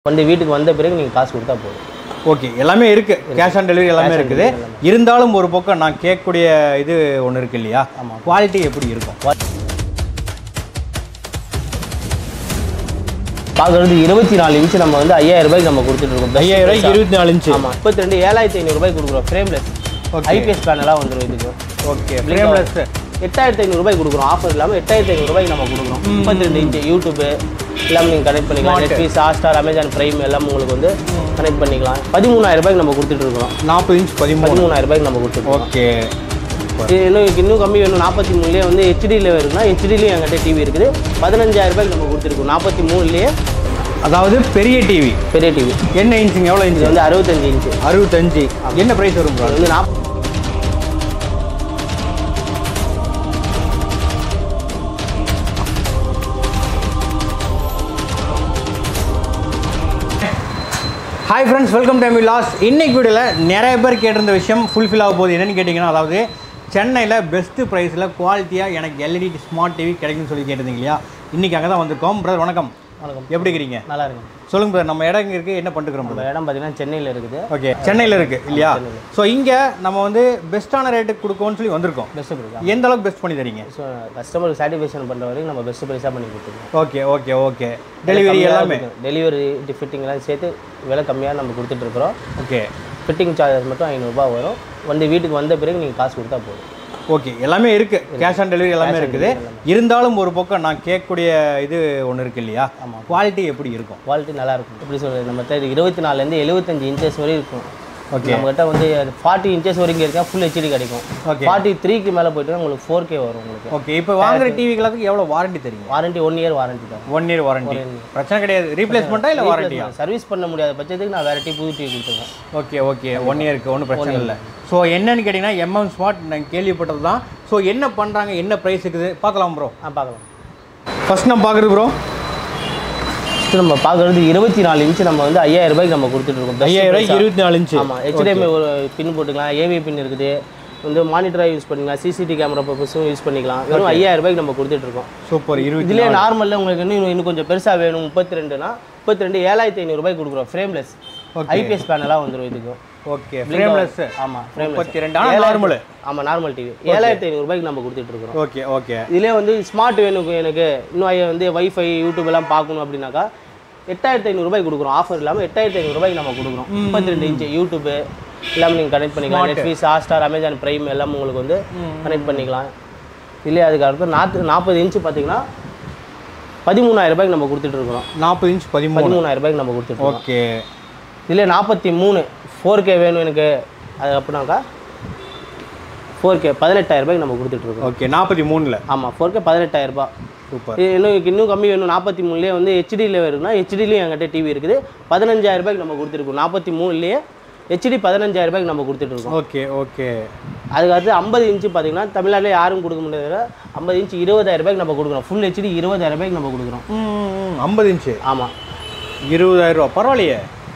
வந்து வீட்டுக்கு வந்த பிறகு நீங்கள் காசு கொடுத்தா போதும் ஓகே எல்லாமே இருக்கு கேஷ் ஆன் டெலிவரி எல்லாமே இருக்குது இருந்தாலும் ஒரு பக்கம் நான் கேட்கக்கூடிய இது ஒன்று இருக்கு இல்லையா குவாலிட்டி எப்படி இருக்கும் பார்க்குறது இருபத்தி நாலு இன்ச்சு நம்ம வந்து ஐயாயிரம் ரூபாய்க்கு நம்ம கொடுத்துட்டு இருக்கோம் ஐயாயிரம் ரூபாய் இருபத்தி நாலு இன்ச்சு ஆமாம் முப்பத்தி ரெண்டு ஏழாயிரத்தி ஐநூறுபாய் கொடுக்குறோம் ஃப்ரேம்லெஸ் Okay. ஐபிஎஸ் பேனலாக வந்துடும் இதுக்கு ஓகே ஃப்ரேம்லெஸ் எட்டாயிரத்தி ஐநூறுபாய் கொடுக்குறோம் ஆஃபர் இல்லாமல் எட்டாயிரத்தி ஐநூறுபாய்க்கு நம்ம கொடுக்குறோம் முப்பத்தி ரெண்டு இன்ச்சு யூடியூப்பு எல்லாமே நீங்கள் கனெக்ட் பண்ணிக்கலாம் நெட்ஃப்ளிக்ஸ் ஹாட்ஸ்டார் அமேசான் பிரைம் எல்லாம் உங்களுக்கு வந்து கனெக்ட் பண்ணிக்கலாம் பதிமூணாயிரம் ரூபாய்க்கு நம்ம கொடுத்துட்டு இருக்கோம் நாற்பது இன்ச் பதிமூணு பதிமூணாயிரம் ரூபாய்க்கு நம்ம கொடுத்துருக்கோம் ஓகே இது இன்னும் இன்னும் கம்மி வேணும் நாற்பத்தி மூணுலேயே வந்து ஹெச்டியில் இருக்குன்னா ஹெச்டிலையும் எங்கிட்ட டிவி இருக்குது பதினஞ்சாயிரம் ரூபாய்க்கு நம்ம கொடுத்துருக்கோம் நாற்பத்தி மூணுலேயே அதாவது பெரிய டிவி பெரிய டிவி என்ன இன்ச்சுங்க எவ்வளோ இது இன்ச்சு வந்து அறுபத்தஞ்சு இன்ச்சு அறுபத்தஞ்சு என்ன ப்ரைஸ் வரும் bro? அது வந்து நாற்பது hi friends welcome time loss இன்னைக்கு வீடியோவில் நிறைய பேர் கேட்டிருந்த விஷயம் ஃபுல்ஃபில் ஆக போகுது என்னன்னு கேட்டிங்கன்னா அதாவது சென்னையில் பெஸ்ட்டு ப்ரைஸில் குவாலிட்டியாக எனக்கு எல்இடி ஸ்மார்ட் டிவி கிடைக்குன்னு சொல்லி கேட்டிருந்தீங்க இல்லையா இன்றைக்கி அங்கே தான் வந்திருக்கோம் பிரதர் வணக்கம் வணக்கம் எப்படி இருக்கிறீங்க நல்லா இருக்கும் சொல்லுங்க பிரதர் நம்ம இடம் இங்கே இருக்குது என்ன பண்ணிருக்கிறோம் நம்ம இடம் பார்த்தீங்கன்னா சென்னையில் இருக்குது ஓகே சென்னையில் இருக்குது இல்லையா ஸோ இங்கே நம்ம வந்து பெஸ்ட்டான ரேட்டுக்கு கொடுக்கோன்னு சொல்லி வந்திருக்கோம் பெஸ்ட்டு ப்ரைஸ் எந்த அளவுக்கு பெஸ்ட் பண்ணி தரீங்க ஸோ கஸ்டமருக்கு சாட்டிஸ்ஃபேக்ஷன் பண்ணுற வரைக்கும் நம்ம பெஸ்ட் ப்ரைஸாக பண்ணி கொடுத்துருக்கோம் ஓகே ஓகே ஓகே டெலிவரி எல்லாமே டெலிவரி ஃபிட்டிங்லாம் சேர்த்து விலை கம்மியாக நம்ம கொடுத்துட்ருக்குறோம் ஓகே ஃபிட்டிங் சார்ஜஸ் மட்டும் ஐநூறுரூபா வரும் வந்து வீட்டுக்கு வந்த பிறகு நீங்கள் காசு கொடுத்தா போதும் ஓகே எல்லாமே இருக்கு கேஷ் ஆன் டெலிவரி எல்லாமே இருக்குது இருந்தாலும் ஒரு பக்கம் நான் கேட்கக்கூடிய இது ஒன்று இருக்கு இல்லையா குவாலிட்டி எப்படி இருக்கும் குவாலிட்டி நல்லா இருக்கும் எப்படி சொல்கிறது நம்ம இருபத்தி நாலுலேருந்து எழுபத்தஞ்சு இன்ச்சஸ் வரை இருக்கும் ஓகே நம்மகிட்ட வந்து ஃபார்ட்டி இன்ச்சஸ் வரைக்கும் இருக்கா ஃபுல் ஹெச்டி கிடைக்கும் Okay. ஃபார்ட்டி த்ரீக்கு மேலே போயிட்டு உங்களுக்கு ஃபோர் கே வரும் உங்களுக்கு ஓகே இப்போ வாங்குற டிவி எல்லாத்துக்கும் எவ்வளோ வாரண்டி தரீங்க வாரண்டி ஒன் இயர் வாரண்டி தான் ஒன் இயர் வாரண்டி பிரச்சனை கிடையாது ரீப்ளேஸ்மெண்ட்டா இல்லை வாரண்டியா சர்வீஸ் பண்ண முடியாத பட்சத்துக்கு நான் வேற டீ புது டீ கொடுத்துருவேன் ஓகே ஓகே ஒன் இயருக்கு ஒன்றும் பிரச்சனை இல்லை ஸோ என்னன்னு கேட்டிங்கன்னா எம்எம் ஸ்மார்ட் நான் கேள்விப்பட்டது தான் ஸோ என்ன பண்ணுறாங்க என்ன ப்ரைஸ் இருக்குது பார்க்கலாம் ப்ரோ ஆ பார்க்கலாம் ஃபர்ஸ்ட் நம்ம பார்க்குறது ப்ரோ ஃபஸ்ட்டு நம்ம பார்க்குறது இருபத்தி நாலு இன்ச்சு நம்ம வந்து ஐயாயிரம் ரூபாய்க்கு நம்ம கொடுத்துட்டு இருக்கோம் Best ஐயாயிரம் price ஆ. இருபத்தி நாலு இன்ச்சு ஆமாம் ஹெச்டிஎம்ஐ ஒரு பின் போட்டுக்கலாம் ஏவி பின் இருக்குது வந்து மானிட்டராக யூஸ் பண்ணிக்கலாம் சிசிடி கேமரா பர்பஸும் யூஸ் பண்ணிக்கலாம் வெறும் ஐயாயிரம் ரூபாய்க்கு நம்ம கொடுத்துட்டு இருக்கோம் சூப்பர் இருபத்தி இதுலேயே நார்மலில் உங்களுக்கு இன்னும் இன்னும் கொஞ்சம் பெருசாக வேணும் முப்பத்தி ரெண்டுனா முப்பத்தி ரெண்டு ஏழாயிரத்தி ஐநூறுபாய்க்கு கொடுக்குறோம் ஃப்ரேம்லெஸ் ஐபிஎஸ் பேனலாக வந்துடும் இதுக்கு ஓகே ஃப்ரேம்லெஸ் ஆமாம் ஃப்ரேம்லெஸ் முப்பத்தி ரெண்டு ஆனால் நார்மலு ஆமாம் நார்மல் டிவி ஏழாயிரத்தி ஐநூறுபாய்க்கு நம்ம கொடுத்துட்டு இருக்கிறோம் ஓகே ஓகே இதிலே வந்து ஸ்மார்ட் வேணும் எனக்கு இன்னும் ஐயா வந்து வைஃபை யூடியூப் எல்லாம் பார்க்கணும் அப்படின்னாக்கா எட்டாயிரத்தி ஐநூறுபாய்க்கு கொடுக்குறோம் ஆஃபர் இல்லாமல் எட்டாயிரத்தி ஐநூறுபாய்க்கு நம்ம கொடுக்குறோம் முப்பத்தி ரெண்டு இன்ச்சு யூடியூப்பு எல்லாமே நீங்கள் கனெக்ட் பண்ணிக்கலாம் நெட்ஃப்ளிக்ஸ் ஹாட்ஸ்டார் அமேசான் பிரைம் எல்லாம் உங்களுக்கு வந்து கனெக்ட் பண்ணிக்கலாம் இல்லையே அதுக்கு அடுத்து நாற்று நாற்பது இன்ச்சு பார்த்தீங்கன்னா பதிமூணாயிரம் ரூபாய்க்கு நம்ம கொடுத்துட்டு இருக்கிறோம் நாற்பது இன்ச் பதிமூணு பதிமூணாயிரம் ரூபாய்க்கு நம்ம கொடுத்துட்டு இருக்கோம் ஓகே இதிலே நாற்பத்தி மூணு ஃபோர் கே வேணும் எனக்கு அது அப்படின்னாக்கா ஃபோர் கே பதினெட்டாயிரம் ரூபாய்க்கு நம்ம கொடுத்துட்டு இருக்கோம் ஓகே நாற்பத்தி மூணில் ஆமாம் ஃபோர் கே பதினெட்டாயிரம் ரூபாய் சூப்பர் இது இன்னும் இன்னும் கம்மி வேணும் நாற்பத்தி மூணுலேயே வந்து ஹெச்டியில் இருக்குன்னா ஹெச்டிலையும் என்கிட்ட டிவி இருக்குது பதினஞ்சாயிரம் ரூபாய்க்கு நம்ம கொடுத்துருக்கோம் நாற்பத்தி மூணுலேயே ஹெச்டி பதினஞ்சாயிரம் ரூபாய்க்கு நம்ம கொடுத்துட்ருக்கோம் ஓகே ஓகே அதுக்கடுத்து ஐம்பது இன்ச்சு பார்த்தீங்கன்னா தமிழ்நாட்டில் யாரும் கொடுக்க முடியாத ஐம்பது இன்ச்சு இருபதாயிரம் ரூபாய்க்கு நம்ம கொடுக்குறோம் ஃபுல் ஹெச்டி இருபதாயிரம் ரூபாய்க்கு நம்ம கொடுக்குறோம் ஐம்பது இன்ச்சு ஆமாம் இருபதாயிரம் ரூபா பரவாயில்லையே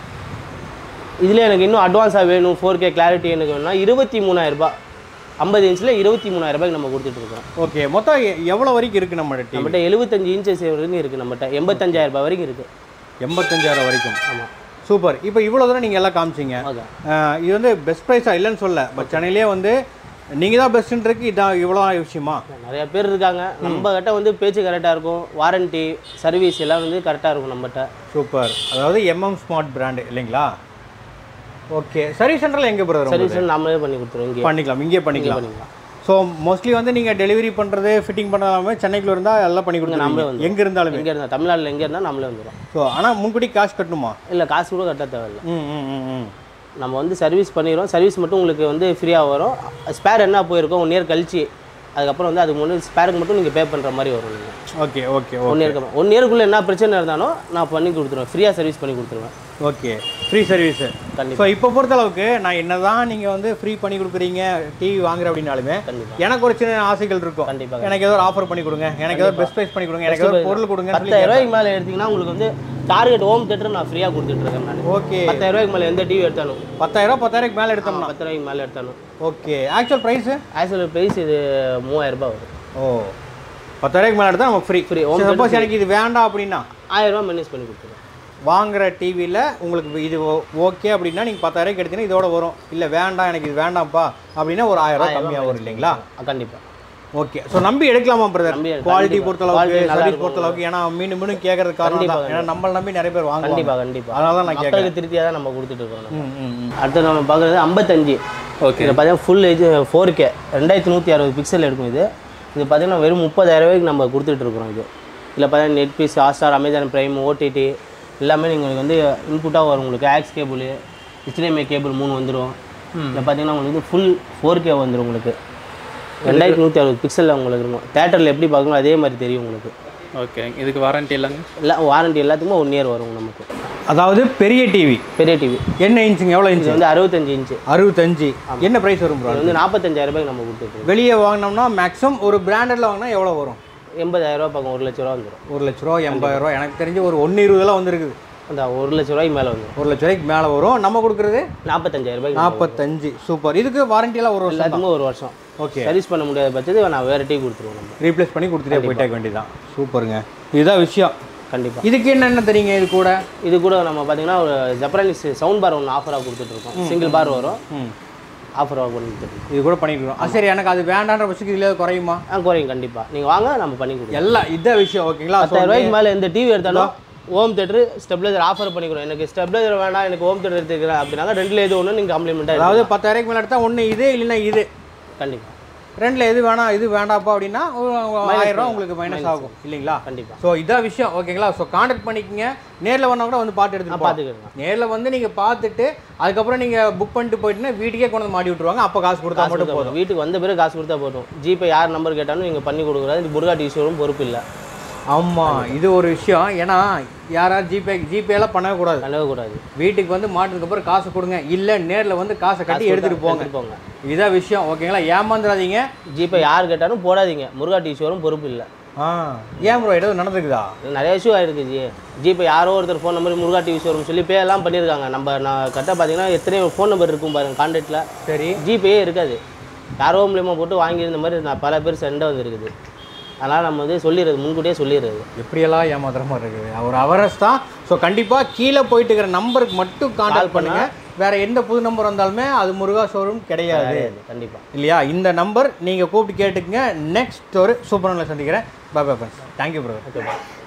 இதில் எனக்கு இன்னும் அட்வான்ஸாக வேணும் ஃபோர் கே கிளாரிட்டி எனக்கு வேணும்னா இருபத்தி மூணாயிரம் ரூபாய் ஐம்பது இன்ச்சில் இருபத்தி மூணாயிரம் ரூபாய்க்கு நம்ம கொடுத்துட்ருக்கோம் ஓகே மொத்தம் எ- எவ்வளோ வரைக்கும் இருக்குது நம்ம டிவி நம்மகிட்ட எழுபத்தஞ்சு இன்ச்சஸ் வரைக்கும் இருக்குது நம்மகிட்ட எண்பத்தஞ்சாயிரம் ரூபாய் வரைக்கும் இருக்குது எண்பத்தஞ்சாயிரம் வரைக்கும் ஆமாம் சூப்பர் இப்போ இவ்வளோ தூரம் நீங்கள் எல்லாம் காமிச்சிங்க ஓகே அஹ், இது வந்து பெஸ்ட் ப்ரைஸாக இல்லைன்னு சொல்ல பட் சென்னையிலே வந்து நீங்கள் தான் பெஸ்ட்டுன்றதுக்கு இதான் இவ்வளோ விஷயமா நிறைய பேர் இருக்காங்க நம்ம கிட்ட வந்து பேச்சு கரெக்டாக இருக்கும் வாரண்டி சர்வீஸ் எல்லாம் வந்து கரெக்டாக இருக்கும் நம்மகிட்ட சூப்பர் அதாவது எம்எம் ஸ்மார்ட் பிராண்டு இல்லைங்களா ஓகே சர்வீஸ் சென்டரில் எங்கே பிரதர் சர்வீஸ் நாமளே பண்ணி கொடுத்துருவோம் இங்கே பண்ணிக்கலாம் இங்கே பண்ணிக்கலாம் பண்ணிக்கலாம் ஸோ மோஸ்ட்லி வந்து நீங்கள் டெலிவரி பண்ணுறது ஃபிட்டிங் பண்ணாலுமே சென்னைக்குள்ள இருந்தால் எல்லாம் பண்ணி நம்மளே கொடுத்துருவீங்க வந்து எங்கே இருந்தாலுமே எங்கே இருந்தால் தமிழ்நாட்டில் எங்கே இருந்தால் நம்மளே வந்துடும் ஸோ ஆனால் முன்கூட்டி காசு கட்டணுமா இல்லை காசு கூட கட்ட தேவையில்லை ம் ம் ம் ம் நம்ம வந்து சர்வீஸ் பண்ணிடுறோம் சர்வீஸ் மட்டும் உங்களுக்கு வந்து ஃப்ரீயாக வரும் ஸ்பேர் என்ன போயிருக்கோம் ஒன் இயர் கழிச்சு அதுக்கப்புறம் வந்து அதுக்கு முன்னாடி ஸ்பேருக்கு மட்டும் நீங்கள் பே பண்ணுற மாதிரி வரும் நீங்கள் ஓகே ஓகே ஒன் இயருக்கு ஒன் இயருக்குள்ளே என்ன பிரச்சனை இருந்தாலும் நான் பண்ணி கொடுத்துருவேன் ஃப்ரீயாக சர்வீஸ் பண்ணி கொடுத்துருவேன் ஓகே ஃப்ரீ சர்வீஸு கண்டிப்பாக ஸோ இப்போ பொறுத்தளவுக்கு நான் என்னதான் நீங்கள் வந்து ஃப்ரீ பண்ணி கொடுக்குறீங்க டிவி வாங்குற அப்படின்னாலுமே கண்டிப்பாக எனக்கு ஒரு சின்ன ஆசைகள் இருக்கும் கண்டிப்பாக எனக்கு ஏதோ ஒரு ஆஃபர் பண்ணி கொடுங்க எனக்கு ஏதோ பெஸ்ட் ப்ரைஸ் பண்ணி கொடுங்க எனக்கு ஏதோ ஒரு பொருள் கொடுங்க பத்தாயிரம் ரூபாய்க்கு மேலே எடுத்தீங்கன்னா உங்களுக்கு வந்து டார்கெட் ஹோம் தேட்டர் நான் ஃப்ரீயாக கொடுத்துட்ருக்கேன் நான் ஓகே பத்தாயிரம் ரூபாய்க்கு மேலே எந்த டிவி எடுத்தாலும் பத்தாயிரம் பத்தாயிரம் மேலே எடுத்தோம்னா பத்து ரூபாய்க்கு மேலே எடுத்தாலும் okay actual price actual price இது மூவாயிரம் ரூபாய் வரும் ஓ பத்தாயிரம் மேலே எடுத்தால் நமக்கு ஃப்ரீ Free. ஃப்ரீ சப்போஸ் எனக்கு இது வேண்டாம் அப்படின்னா ஆயிரம் ரூபாய் மைனஸ் பண்ணி கொடுத்துருவேன் வாங்குற டிவியில் உங்களுக்கு இது ஓகே அப்படின்னா நீங்கள் பத்தாயிரம் எடுத்தீங்கன்னா இதோட வரும் இல்லை வேண்டாம் எனக்கு இது வேண்டாம்ப்பா அப்படின்னா ஒரு ஆயிரம் ரூபாய் கம்மியாக வரும் இல்லைங்களா கண்டிப்பாக ஓகே ஸோ நம்பி எடுக்கலாமா பிரதர் நம்பி எடுக்கலாம். குவாலிட்டி கண்டிப்பா. பொறுத்தளவுக்கு Quality நல்லா சர்வீஸ் இருக்கும். பொறுத்தளவுக்கு ஏன்னா மீண்டும் மீண்டும் கேட்கறது காரணம் கண்டிப்பா, தான் ஏன்னா நம்மள நம்பி நிறைய பேர் வாங்குவாங்க கண்டிப்பாக கண்டிப்பாக அதனால தான் நான் கேட்குறேன் மக்களுக்கு திருப்தியாக தான் நம்ம கொடுத்துட்டு இருக்கோம் நம்ம. ம் ம் ம் அடுத்து நம்ம பார்க்குறது ஐம்பத்தஞ்சு ஓகே இதில் பார்த்தீங்கன்னா ஃபுல் ஏஜ் ஃபோர் கே ரெண்டாயிரத்தி நூற்றி அறுபது பிக்சல் எடுக்கும் இது இது பார்த்தீங்கன்னா வெறும் முப்பதாயிரம் ரூபாய்க்கு நம்ம கொடுத்துட்டு இருக்கிறோம் இது இதில் பார்த்தீங்கன்னா Netflix Hotstar Amazon Prime OTT எல்லாமே நீங்கள் வந்து இன்புட்டாக வரும் உங்களுக்கு ஆக்ஸ் கேபிள் HDMI கேபிள் மூணு வந்துடும் இதில் பார்த்தீங்கன்னா உங்களுக்கு வந்து ஃபுல் ஃபோர் கே வந்துடும் உங்களுக்கு ரெண்டாயிரத்தி நூற்றி அறுபது பிக்சலில் உங்களுக்கு இருக்கும் தேட்டரில் எப்படி பார்க்கணும் அதே மாதிரி தெரியும் உங்களுக்கு ஓகே இதுக்கு வாரண்டி இல்லைங்க எல்லாம் வாரண்டி எல்லாத்துக்குமே ஒன் இயர் வரும் நமக்கு அதாவது பெரிய டிவி பெரிய டிவி என்ன இன்ச்சுங்க எவ்வளோ இது இன்ச்சு வந்து அறுபத்தஞ்சு இன்ச்சு அறுபத்தஞ்சு என்ன ப்ரைஸ் வரும் ப்ரோ இது வந்து நாற்பத்தஞ்சாயிரம் ரூபாய்க்கு நம்ம கொடுத்துருக்கோம் வெளியே வாங்கினோம்னா மேக்ஸிமம் ஒரு பிராண்டடில் வாங்கினா எவ்வளோ வரும் எண்பதாயிரம் ரூபா பக்கம் ஒரு லட்ச ரூபா வந்துடும் ஒரு லட்ச ரூபா எண்பதாயிரம் ரூபா எனக்கு தெரிஞ்சு ஒரு ஒன்று இருபதெல்லாம் வந்துருக்குது அந்த ஒரு லட்ச ரூபாய்க்கு மேலே வந்துடும் ஒரு லட்ச ரூபாய்க்கு மேலே வரும் நம்ம கொடுக்குறது நாற்பத்தஞ்சாயிரம் ரூபாய்க்கு நாற்பத்தஞ்சு சூப்பர் இதுக்கு வாரண்டியெல்லாம் ஒரு வருஷம் எல்லாத்துக்குமே ஒரு வருஷம் ஓகே சர்வீஸ் பண்ண முடியாத பட்சத்துக்கு நான் வேற டீ கொடுத்துருவோம் நம்ம ரீப்ளேஸ் பண்ணி கொடுத்துட்டே போயிட்டே வேண்டியதான் சூப்பருங்க இதுதான் விஷயம் கண்டிப்பாக இதுக்கு என்னென்ன தெரியுங்க இது கூட இது கூட நம்ம பார்த்தீங்கன்னா ஒரு ஜப்பரானிஸ் சவுண்ட் பார் ஒன்று ஆஃபராக கொடுத்துட்ருக்கோம் சிங்கிள் பார் வரும் ம் ஆஃபராக கொடுத்துட்ருக்கோம் இது கூட பண்ணிக்கிறோம் ஆ சரி எனக்கு அது வேண்டான்ற பட்சத்துக்கு இதில் குறையுமா ஆ குறையும் கண்டிப்பாக நீங்கள் வாங்க நம்ம பண்ணி கொடுக்கலாம் எல்லாம் இதான் விஷயம் ஓகேங்களா So, பத்தாயிரம் ரூபாய்க்கு மேலே எந்த டிவி எடுத்தாலும் ஹோம் தேட்டர் ஸ்டெபிளைசர் ஆஃபர் பண்ணிக்கிறோம் எனக்கு ஸ்டெபிளைசர் வேண்டாம் எனக்கு ஹோம் தேட்டர் எடுத்துக்கிறேன் அப்படின்னாங்க ரெண்டுல எது ஒன்று நீங்கள் கம்ப்ளிமெண்ட்டாக அதாவது பத்தாயிரம் மேலே எடுத்தால் ஒன்று இது இல்லைன்னா இது கண்டிப்பாக ரெண்டில் எது வேணாம் இது வேண்டாப்பா அப்படின்னா ஒரு ஆயிரம் ரூபா உங்களுக்கு மைனஸ் ஆகும் இல்லைங்களா கண்டிப்பாக ஸோ இதான் விஷயம் ஓகேங்களா ஸோ காண்டாக்ட் பண்ணிக்கங்க நேரில் வந்தால் கூட வந்து பார்த்து எடுத்துட்டு போலாம். பார்த்துக்கிறேன் நேரில் வந்து நீங்கள் பார்த்துட்டு அதுக்கப்புறம் நீங்கள் புக் பண்ணிட்டு போயிட்டுனா வீட்டுக்கே கொண்டு வந்து மாட்டி விட்டுருவாங்க அப்போ காசு கொடுத்தா மட்டும் போதும் வீட்டுக்கு வந்த பிறகு காசு கொடுத்தா போதும் ஜிபே யார் நம்பர் கேட்டாலும் நீங்கள் பண்ணி கொடுக்குறாரு இது புர்கா டி ஷோரூம் பொறுப்பு இல்லை ஆமாம் இது ஒரு விஷயம் ஏன்னா யாராவது ஜிபே ஜிபேலாம் பண்ணவே கூடாது பண்ணவே கூடாது வீட்டுக்கு வந்து மாட்டினதுக்கு அப்புறம் காசு கொடுங்க இல்லை நேரில் வந்து காசை கட்டி எடுத்துகிட்டு போங்க எடுத்துட்டு போங்க இதான் விஷயம் ஓகேங்களா ஏமாந்துடாதீங்க ஜிபே யார் கேட்டாலும் போடாதீங்க முருகா டி ஷோரூம் பொறுப்பு இல்லை ஆ ஏன் ப்ரோ ஏதாவது நடந்துக்குதா இது நிறைய இஷ்யூ ஆயிருக்கு ஜி ஜிபே யாரோ ஒருத்தர் phone number Muruga TV showroom சொல்லி பே எல்லாம் பண்ணியிருக்காங்க நம்ம நான் கரெக்டாக பார்த்தீங்கன்னா எத்தனை ஃபோன் நம்பர் இருக்கும் பாருங்க கான்டாக்டில் சரி ஜிபே இருக்காது யாரோ மூலியமாக போட்டு வாங்கியிருந்த மாதிரி நான் பல பேர் சண்டை வந்துருக்குது அதனால் நம்ம வந்து சொல்லிடுறது முன்கூட்டியே சொல்லிடுறது எப்படியெல்லாம் ஏமாத்துற மாதிரி இருக்குது ஒரு அவரஸ் தான் ஸோ கண்டிப்பாக கீழே போயிட்டு இருக்கிற நம்பருக்கு மட்டும் காண்டாக்ட் பண்ணுங்க வேற எந்த புது நம்பர் வந்தாலுமே அது முருகா ஷோரூம் கிடையாது கிடையாது கண்டிப்பாக இல்லையா இந்த நம்பர் நீங்கள் கூப்பிட்டு கேட்டுக்கங்க நெக்ஸ்ட் ஒரு சூப்பர் சந்திக்கிறேன் bye bye friends thank you bro okay